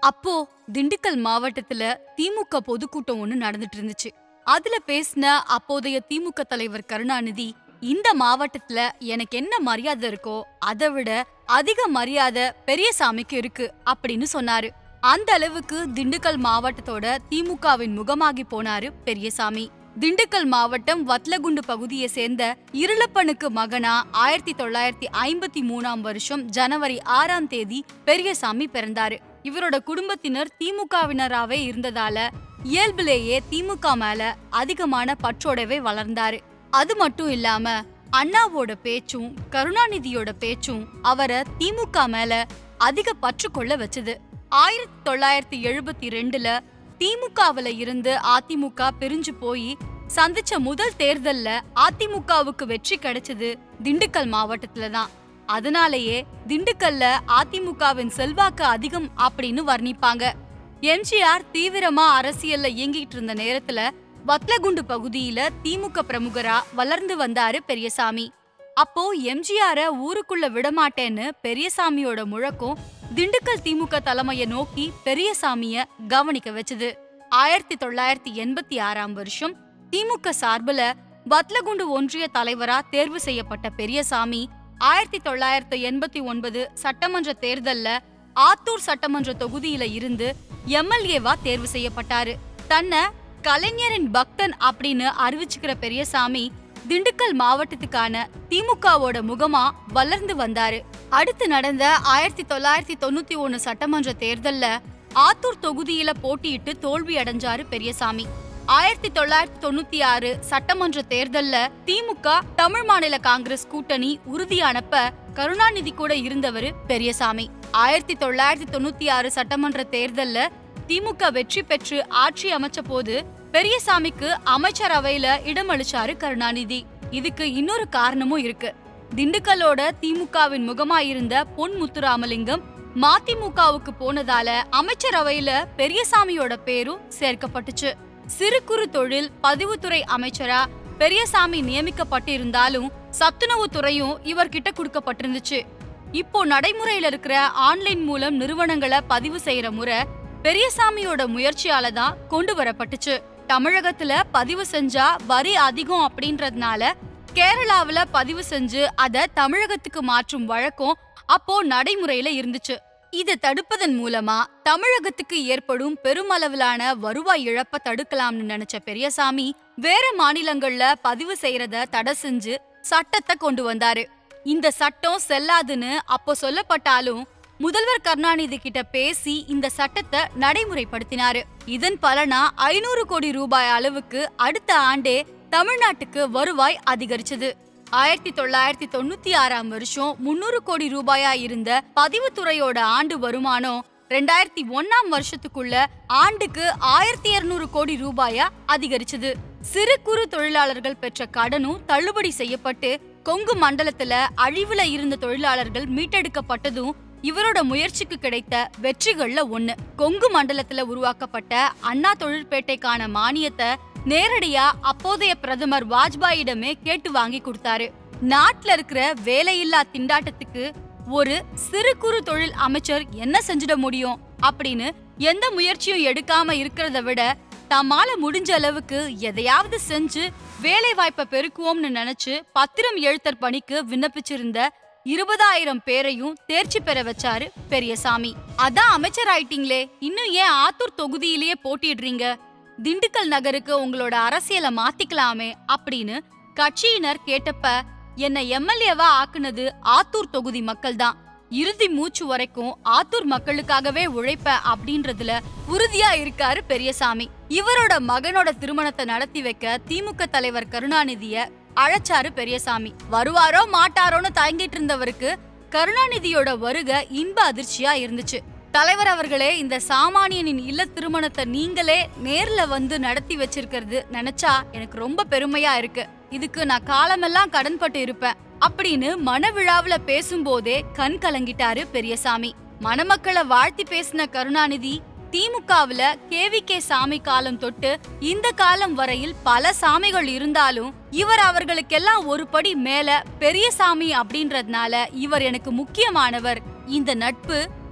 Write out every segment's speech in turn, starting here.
அப்போ திண்டுக்கல் மாவட்டத்துல திமுக பொதுக்கூட்டம் ஒண்ணு நடந்துட்டு இருந்துச்சு அதுல பேசின அப்போதைய திமுக தலைவர் கருணாநிதி இந்த மாவட்டத்துல எனக்கு என்ன மரியாதை இருக்கோ அதை விட அதிக மரியாதை பெரியசாமிக்கு இருக்கு அப்படின்னு சொன்னாரு அந்த அளவுக்கு திண்டுக்கல் மாவட்டத்தோட திமுகவின் முகமாகி போனாரு பெரியசாமி திண்டுக்கல் மாவட்டம் வத்லகுண்டு பகுதியை சேர்ந்த இருளப்பனுக்கு மகனா ஆயிரத்தி தொள்ளாயிரத்தி ஐம்பத்தி மூணாம் வருஷம் ஜனவரி ஆறாம் தேதி பெரியசாமி பிறந்தாரு இவரோட குடும்பத்தினர் திமுகவினராவே இருந்ததால இயல்பிலேயே திமுக மேல அதிகமான பற்றோடவே வளர்ந்தாரு அது மட்டும் இல்லாம அண்ணாவோட பேச்சும் கருணாநிதியோட பேச்சும் அவரை திமுக மேல அதிக பற்று கொள்ள வச்சது ஆயிரத்தி தொள்ளாயிரத்தி எழுபத்தி ரெண்டுல திமுகவுல இருந்து அதிமுக பிரிஞ்சு போய் சந்திச்ச முதல் தேர்தல்ல அதிமுகவுக்கு வெற்றி கிடைச்சது திண்டுக்கல் மாவட்டத்துல தான் அதனாலேயே திண்டுக்கல்ல அதிமுகவின் செல்வாக்கு அதிகம் அப்படின்னு வர்ணிப்பாங்க எம்ஜிஆர் தீவிரமா அரசியல்ல இயங்கிட்டு இருந்த நேரத்துல வத்லகுண்டு பகுதியில திமுக பிரமுகரா வளர்ந்து வந்தாரு பெரியசாமி அப்போ எம்ஜிஆர ஊருக்குள்ள விடமாட்டேன்னு பெரியசாமியோட முழக்கம் திண்டுக்கல் திமுக தலைமைய நோக்கி பெரியசாமிய கவனிக்க வச்சது ஆயிரத்தி தொள்ளாயிரத்தி எண்பத்தி ஆறாம் வருஷம் திமுக சார்புல வத்லகுண்டு ஒன்றிய தலைவரா தேர்வு செய்யப்பட்ட பெரியசாமி ஆயிரத்தி தொள்ளாயிரத்தி எண்பத்தி ஒன்பது சட்டமன்ற தேர்தல்ல ஆத்தூர் சட்டமன்ற தொகுதியில இருந்து எம்எல்ஏவா தேர்வு செய்யப்பட்டாரு தன்னை கலைஞரின் பக்தன் அப்படின்னு அறிவிச்சுக்கிற பெரியசாமி திண்டுக்கல் மாவட்டத்துக்கான திமுகவோட முகமா வளர்ந்து வந்தாரு அடுத்து நடந்த ஆயிரத்தி தொள்ளாயிரத்தி தொண்ணூத்தி ஒண்ணு சட்டமன்ற தேர்தல்ல ஆத்தூர் தொகுதியில போட்டியிட்டு தோல்வி அடைஞ்சாரு பெரியசாமி ஆயிரத்தி தொள்ளாயிரத்தி தொண்ணூத்தி ஆறு சட்டமன்ற தேர்தல்ல திமுக தமிழ் மாநில காங்கிரஸ் கூட்டணி உறுதியானப்ப கருணாநிதி கூட இருந்தவரு பெரியசாமி ஆயிரத்தி தொள்ளாயிரத்தி தொண்ணூத்தி ஆறு சட்டமன்ற தேர்தல்ல திமுக வெற்றி பெற்று ஆட்சி அமைச்ச போது பெரியசாமிக்கு அமைச்சரவையில இடமளிச்சாரு கருணாநிதி இதுக்கு இன்னொரு காரணமும் இருக்கு திண்டுக்கல்லோட திமுகவின் முகமா இருந்த பொன் முத்துராமலிங்கம் மதிமுகவுக்கு போனதால அமைச்சரவையில பெரியசாமியோட பேரும் சேர்க்கப்பட்டுச்சு சிறு குறு தொழில் பதிவுத்துறை அமைச்சரா பெரியசாமி நியமிக்கப்பட்டிருந்தாலும் சத்துணவு துறையும் இவர்கிட்ட கொடுக்கப்பட்டிருந்துச்சு இப்போ நடைமுறையில இருக்கிற ஆன்லைன் மூலம் நிறுவனங்களை பதிவு செய்யற முறை பெரியசாமியோட முயற்சியால தான் கொண்டு வரப்பட்டுச்சு தமிழகத்துல பதிவு செஞ்சா வரி அதிகம் அப்படின்றதுனால கேரளாவுல பதிவு செஞ்சு அத தமிழகத்துக்கு மாற்றும் வழக்கம் அப்போ நடைமுறையில இருந்துச்சு இதை தடுப்பதன் மூலமா தமிழகத்துக்கு ஏற்படும் பெருமளவிலான வருவாய் இழப்ப தடுக்கலாம்னு நினைச்ச பெரியசாமி வேற மாநிலங்கள்ல பதிவு செய்யறத தடை செஞ்சு சட்டத்தை கொண்டு வந்தாரு இந்த சட்டம் செல்லாதுன்னு அப்போ சொல்லப்பட்டாலும் முதல்வர் கருணாநிதி கிட்ட பேசி இந்த சட்டத்தை நடைமுறைப்படுத்தினாரு இதன் பலனா ஐநூறு கோடி ரூபாய் அளவுக்கு அடுத்த ஆண்டே தமிழ்நாட்டுக்கு வருவாய் அதிகரிச்சது ஆயிரத்தி தொள்ளாயிரத்தி தொண்ணூத்தி ஆறாம் வருஷம் முன்னூறு கோடி ரூபாயா இருந்த பதிவுத்துறையோட ஆண்டு வருமானம் ரெண்டாயிரத்தி ஒன்னாம் வருஷத்துக்குள்ள ஆண்டுக்கு ஆயிரத்தி இருநூறு கோடி ரூபாயா அதிகரிச்சது சிறு குறு தொழிலாளர்கள் பெற்ற கடனும் தள்ளுபடி செய்யப்பட்டு கொங்கு மண்டலத்துல அழிவுல இருந்த தொழிலாளர்கள் மீட்டெடுக்கப்பட்டதும் இவரோட முயற்சிக்கு கிடைத்த வெற்றிகள்ல ஒண்ணு கொங்கு மண்டலத்துல உருவாக்கப்பட்ட அண்ணா தொழிற்பேட்டைக்கான மானியத்தை நேரடியா அப்போதைய பிரதமர் வாஜ்பாயிடமே கேட்டு வாங்கி கொடுத்தாரு நாட்டுல இருக்கிற வேலையில்லா திண்டாட்டத்துக்கு ஒரு சிறு குறு தொழில் அமைச்சர் என்ன செஞ்சிட முடியும் அப்படின்னு எந்த முயற்சியும் எடுக்காம இருக்கிறத விட தம்மால முடிஞ்ச அளவுக்கு எதையாவது செஞ்சு வேலை வாய்ப்பை பெருக்குவோம்னு நினைச்சு பத்திரம் எழுத்தர் பணிக்கு விண்ணப்பிச்சிருந்த இருபதாயிரம் பேரையும் தேர்ச்சி பெற வச்சாரு பெரியசாமி அதான் அமைச்சர் ஆயிட்டீங்களே இன்னும் ஏன் ஆத்தூர் தொகுதியிலேயே போட்டிடுறீங்க திண்டுக்கல் நகருக்கு உங்களோட அரசியலை மாத்திக்கலாமே அப்படின்னு கட்சியினர் கேட்டப்ப என்ன எம்எல்ஏவா ஆக்குனது ஆத்தூர் தொகுதி மக்கள் தான் இறுதி மூச்சு வரைக்கும் ஆத்தூர் மக்களுக்காகவே உழைப்ப அப்படின்றதுல உறுதியா இருக்காரு பெரியசாமி இவரோட மகனோட திருமணத்தை நடத்தி வைக்க திமுக தலைவர் கருணாநிதிய அழைச்சாரு பெரியசாமி வருவாரோ மாட்டாரோன்னு தயங்கிட்டு இருந்தவருக்கு கருணாநிதியோட வருகை இன்ப அதிர்ச்சியா இருந்துச்சு தலைவர் அவர்களே இந்த சாமானியனின் இல்ல திருமணத்தை நீங்களே நேர்ல வந்து நடத்தி வச்சிருக்கிறது நினைச்சா எனக்கு ரொம்ப பெருமையா இருக்கு இதுக்கு நான் காலமெல்லாம் கடன்பட்டு இருப்பேன் அப்படின்னு மனவிழாவுல பேசும்போதே கண் கலங்கிட்டாரு பெரியசாமி மணமக்களை வாழ்த்தி பேசின கருணாநிதி திமுகவுல கேவி கே சாமி காலம் தொட்டு இந்த காலம் வரையில் பல சாமிகள் இருந்தாலும் இவர் அவர்களுக்கெல்லாம் ஒரு படி மேல பெரிய சாமி அப்படின்றதுனால இவர் எனக்கு முக்கியமானவர் இந்த நட்பு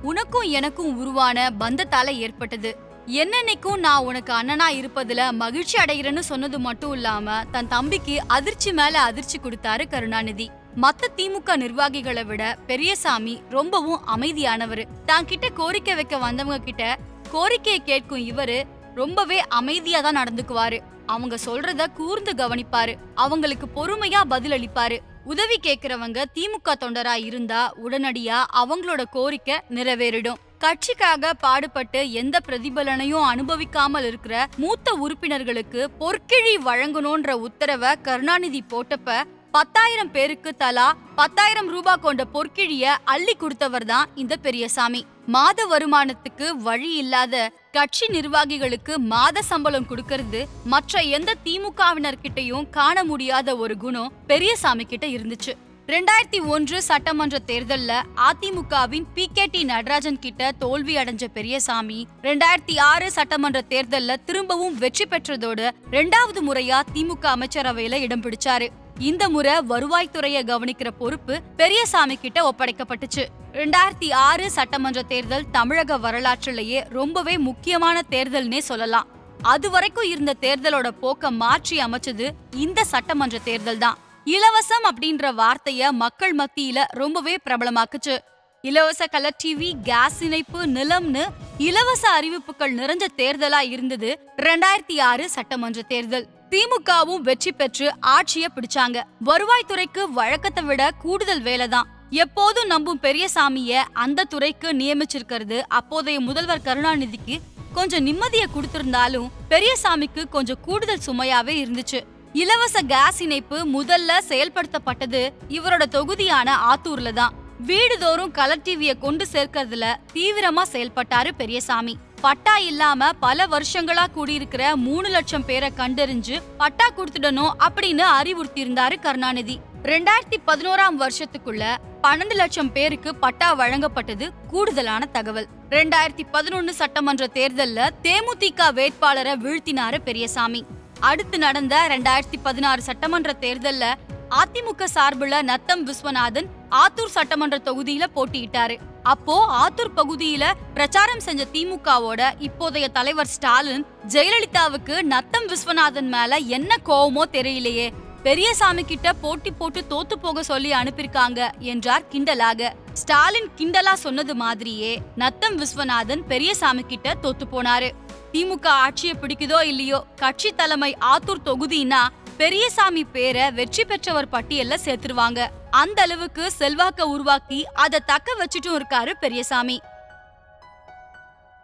உனக்கும் எனக்கும் உருவான பந்தத்தால ஏற்பட்டது என்னன்னைக்கும் நான் உனக்கு அண்ணனா இருப்பதுல மகிழ்ச்சி அடைகிறேன்னு சொன்னது மட்டும் இல்லாம தன் தம்பிக்கு அதிர்ச்சி மேல அதிர்ச்சி கொடுத்தாரு கருணாநிதி மத்த திமுக நிர்வாகிகளை விட பெரியசாமி ரொம்பவும் அமைதியானவரு தான் கிட்ட கோரிக்கை வைக்க வந்தவங்க கிட்ட கோரிக்கையை கேட்கும் இவரு ரொம்பவே அமைதியா தான் நடந்துக்குவாரு அவங்க சொல்றத கூர்ந்து கவனிப்பாரு அவங்களுக்கு பொறுமையா பதிலளிப்பாரு உதவி கேக்குறவங்க திமுக தொண்டரா இருந்தா உடனடியா அவங்களோட கோரிக்கை நிறைவேறிடும் கட்சிக்காக பாடுபட்டு எந்த பிரதிபலனையும் அனுபவிக்காமல் இருக்கிற மூத்த உறுப்பினர்களுக்கு பொற்கிழி வழங்கணும்ன்ற உத்தரவை கருணாநிதி போட்டப்ப பத்தாயிரம் பேருக்கு தலா பத்தாயிரம் ரூபாய் கொண்ட பொற்கிழிய அள்ளி கொடுத்தவர் தான் இந்த பெரியசாமி மாத வருமானத்துக்கு வழி இல்லாத கட்சி நிர்வாகிகளுக்கு மாத சம்பளம் கொடுக்கறது மற்ற எந்த திமுகவினர் கிட்டயும் காண முடியாத ஒரு குணம் பெரியசாமி கிட்ட இருந்துச்சு ரெண்டாயிரத்தி ஒன்று சட்டமன்ற தேர்தல்ல அதிமுகவின் பி கே டி நடராஜன் கிட்ட தோல்வி அடைஞ்ச பெரியசாமி ரெண்டாயிரத்தி ஆறு சட்டமன்ற தேர்தல்ல திரும்பவும் வெற்றி பெற்றதோடு ரெண்டாவது முறையா திமுக அமைச்சரவையில இடம் பிடிச்சாரு இந்த முறை வருவாய்த்துறையை கவனிக்கிற பொறுப்பு பெரியசாமி கிட்ட ஒப்படைக்கப்பட்டுச்சு ரெண்டாயிரத்தி ஆறு சட்டமன்ற தேர்தல் தமிழக வரலாற்றிலேயே ரொம்பவே முக்கியமான தேர்தல்னே சொல்லலாம் அது வரைக்கும் இருந்த தேர்தலோட போக்க மாற்றி அமைச்சது இந்த சட்டமன்ற தேர்தல் தான் இலவசம் அப்படின்ற வார்த்தைய மக்கள் மத்தியில ரொம்பவே பிரபலமாக்குச்சு இலவச கலர் டிவி கேஸ் இணைப்பு நிலம்னு இலவச அறிவிப்புகள் நிறைஞ்ச தேர்தலா இருந்தது ரெண்டாயிரத்தி ஆறு சட்டமன்ற தேர்தல் திமுகவும் வெற்றி பெற்று ஆட்சியை பிடிச்சாங்க வருவாய்த்துறைக்கு வழக்கத்தை விட கூடுதல் வேலைதான் எப்போதும் நம்பும் பெரியசாமிய அந்த துறைக்கு நியமிச்சிருக்கிறது அப்போதைய முதல்வர் கருணாநிதிக்கு கொஞ்சம் நிம்மதியை கொடுத்திருந்தாலும் பெரியசாமிக்கு கொஞ்சம் கூடுதல் சுமையாவே இருந்துச்சு இலவச கேஸ் இணைப்பு முதல்ல செயல்படுத்தப்பட்டது இவரோட தொகுதியான ஆத்தூர்ல தான் வீடுதோறும் கலர் டிவிய கொண்டு சேர்க்கறதுல தீவிரமா செயல்பட்டாரு பெரியசாமி பட்டா இல்லாம பல வருஷங்களா கூடியிருக்கிற மூணு லட்சம் பேரை கண்டறிஞ்சு பட்டா கொடுத்துடணும் அப்படின்னு அறிவுறுத்தி இருந்தாரு கருணாநிதி ரெண்டாயிரத்தி பதினோராம் வருஷத்துக்குள்ள பன்னெண்டு லட்சம் பேருக்கு பட்டா வழங்கப்பட்டது கூடுதலான தகவல் ரெண்டாயிரத்தி பதினொன்னு சட்டமன்ற தேர்தல்ல தேமுதிக வேட்பாளரை வீழ்த்தினாரு பெரியசாமி அடுத்து நடந்த ரெண்டாயிரத்தி பதினாறு சட்டமன்ற தேர்தல்ல அதிமுக சார்புல நத்தம் விஸ்வநாதன் ஆத்தூர் சட்டமன்ற தொகுதியில போட்டியிட்டாரு அப்போ ஆத்தூர் பகுதியில பிரச்சாரம் செஞ்ச திமுகவோட இப்போதைய தலைவர் ஸ்டாலின் ஜெயலலிதாவுக்கு நத்தம் விஸ்வநாதன் மேல என்ன கோவமோ தெரியலையே பெரியசாமி கிட்ட போட்டி போட்டு தோத்து போக சொல்லி அனுப்பியிருக்காங்க என்றார் கிண்டலாக ஸ்டாலின் கிண்டலா சொன்னது மாதிரியே நத்தம் விஸ்வநாதன் பெரியசாமி கிட்ட தோத்து போனாரு திமுக ஆட்சியை பிடிக்குதோ இல்லையோ கட்சி தலைமை ஆத்தூர் தொகுதினா பெரியசாமி பேரை வெற்றி பெற்றவர் பட்டியல்ல சேர்த்துருவாங்க அந்த அளவுக்கு செல்வாக்க உருவாக்கி அதை தக்க வச்சுட்டும் இருக்காரு பெரியசாமி